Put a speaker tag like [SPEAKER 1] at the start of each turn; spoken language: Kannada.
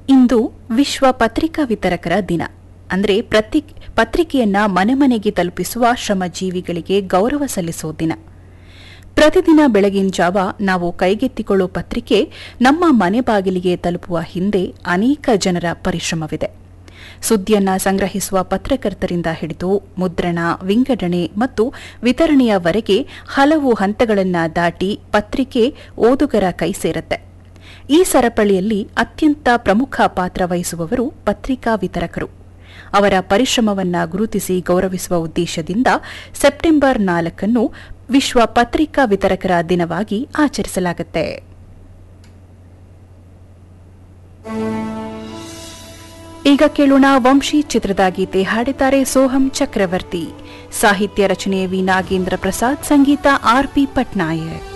[SPEAKER 1] ಇಂದು ವಿಶ್ವ ಪತ್ರಿಕಾ ವಿತರಕರ ದಿನ ಅಂದರೆ ಪ್ರತಿ ಪತ್ರಿಕೆಯನ್ನ ಮನೆ ಮನೆಗೆ ತಲುಪಿಸುವ ಶ್ರಮಜೀವಿಗಳಿಗೆ ಗೌರವ ಸಲ್ಲಿಸೋ ದಿನ ಪ್ರತಿದಿನ ಬೆಳಗಿನ ಜಾವ ನಾವು ಕೈಗೆತ್ತಿಕೊಳ್ಳೋ ಪತ್ರಿಕೆ ನಮ್ಮ ಮನೆ ಬಾಗಿಲಿಗೆ ತಲುಪುವ ಹಿಂದೆ ಅನೇಕ ಜನರ ಪರಿಶ್ರಮವಿದೆ ಸುದ್ದಿಯನ್ನ ಸಂಗ್ರಹಿಸುವ ಪತ್ರಕರ್ತರಿಂದ ಹಿಡಿದು ಮುದ್ರಣ ವಿಂಗಡಣೆ ಮತ್ತು ವಿತರಣೆಯವರೆಗೆ ಹಲವು ಹಂತಗಳನ್ನು ದಾಟಿ ಪತ್ರಿಕೆ ಓದುಗರ ಕೈ ಸೇರುತ್ತೆ ಈ ಸರಪಳಿಯಲ್ಲಿ ಅತ್ಯಂತ ಪ್ರಮುಖ ಪಾತ್ರ ವಹಿಸುವವರು ಪತ್ರಿಕಾ ವಿತರಕರು ಅವರ ಪರಿಶ್ರಮವನ್ನ ಗುರುತಿಸಿ ಗೌರವಿಸುವ ಉದ್ದೇಶದಿಂದ ಸೆಪ್ಟೆಂಬರ್ ನಾಲ್ಕನ್ನು ವಿಶ್ವ ಪತ್ರಿಕಾ ವಿತರಕರ ದಿನವಾಗಿ ಆಚರಿಸಲಾಗುತ್ತೆ ಈಗ ಕೇಳೋಣ ವಂಶಿ ಚಿತ್ರದ ಗೀತೆ ಹಾಡಿದ್ದಾರೆ ಸೋಹಂ ಚಕ್ರವರ್ತಿ ಸಾಹಿತ್ಯ ರಚನೆ ವಿ ನಾಗೇಂದ್ರ ಪ್ರಸಾದ್ ಸಂಗೀತ ಆರ್ ಪಿ ಪಟ್ನಾಯಕ್